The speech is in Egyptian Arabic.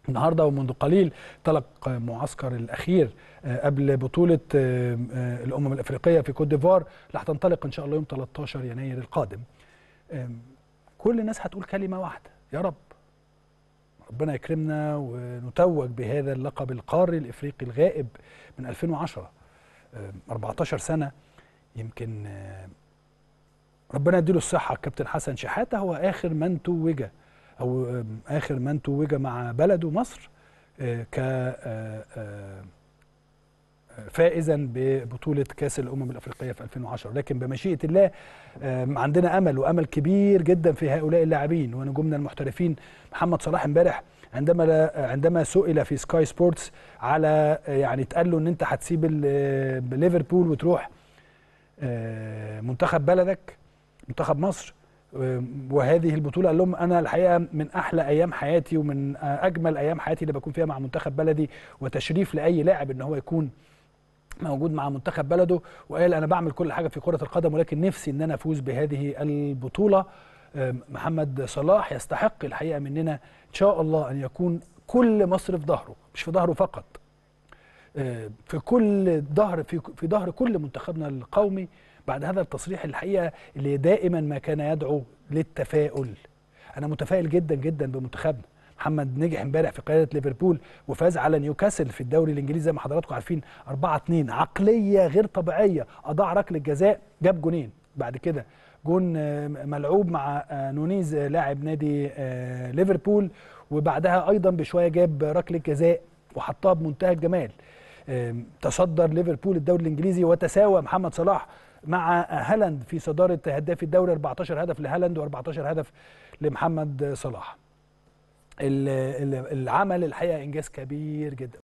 النهارده ومنذ قليل انطلق معسكر الاخير قبل بطوله الامم الافريقيه في كوت ديفوار اللي هتنطلق ان شاء الله يوم 13 يناير القادم. كل الناس هتقول كلمه واحده يا رب ربنا يكرمنا ونتوج بهذا اللقب القاري الافريقي الغائب من 2010 14 سنه يمكن ربنا يديله الصحه الكابتن حسن شحاته هو اخر من توج او اخر من توج مع بلده مصر ك فائزا ببطوله كاس الامم الافريقيه في 2010 لكن بمشيئه الله عندنا امل وامل كبير جدا في هؤلاء اللاعبين ونجومنا المحترفين محمد صلاح امبارح عندما عندما سئل في سكاي سبورتس على يعني اتقال له ان انت هتسيب ليفربول وتروح منتخب بلدك منتخب مصر وهذه البطوله قال لهم انا الحقيقه من احلى ايام حياتي ومن اجمل ايام حياتي اللي بكون فيها مع منتخب بلدي وتشريف لاي لاعب ان هو يكون موجود مع منتخب بلده وقال انا بعمل كل حاجه في كره القدم ولكن نفسي ان انا افوز بهذه البطوله محمد صلاح يستحق الحقيقه مننا ان شاء الله ان يكون كل مصر في ظهره مش في ظهره فقط في كل ظهر في في ظهر كل منتخبنا القومي بعد هذا التصريح الحقيقه اللي دائما ما كان يدعو للتفاؤل انا متفائل جدا جدا بمنتخبنا محمد نجح امبارح في قياده ليفربول وفاز على نيوكاسل في الدوري الانجليزي زي ما حضراتكم عارفين 4 2 عقليه غير طبيعيه اضاع ركله جزاء جاب جونين بعد كده جون ملعوب مع نونيز لاعب نادي ليفربول وبعدها ايضا بشويه جاب ركله جزاء وحطها بمنتهى الجمال تصدر ليفربول الدوري الانجليزي وتساوى محمد صلاح مع هالاند في صداره هداف الدوري 14 هدف لهالاند و14 هدف لمحمد صلاح العمل الحقيقه انجاز كبير جدا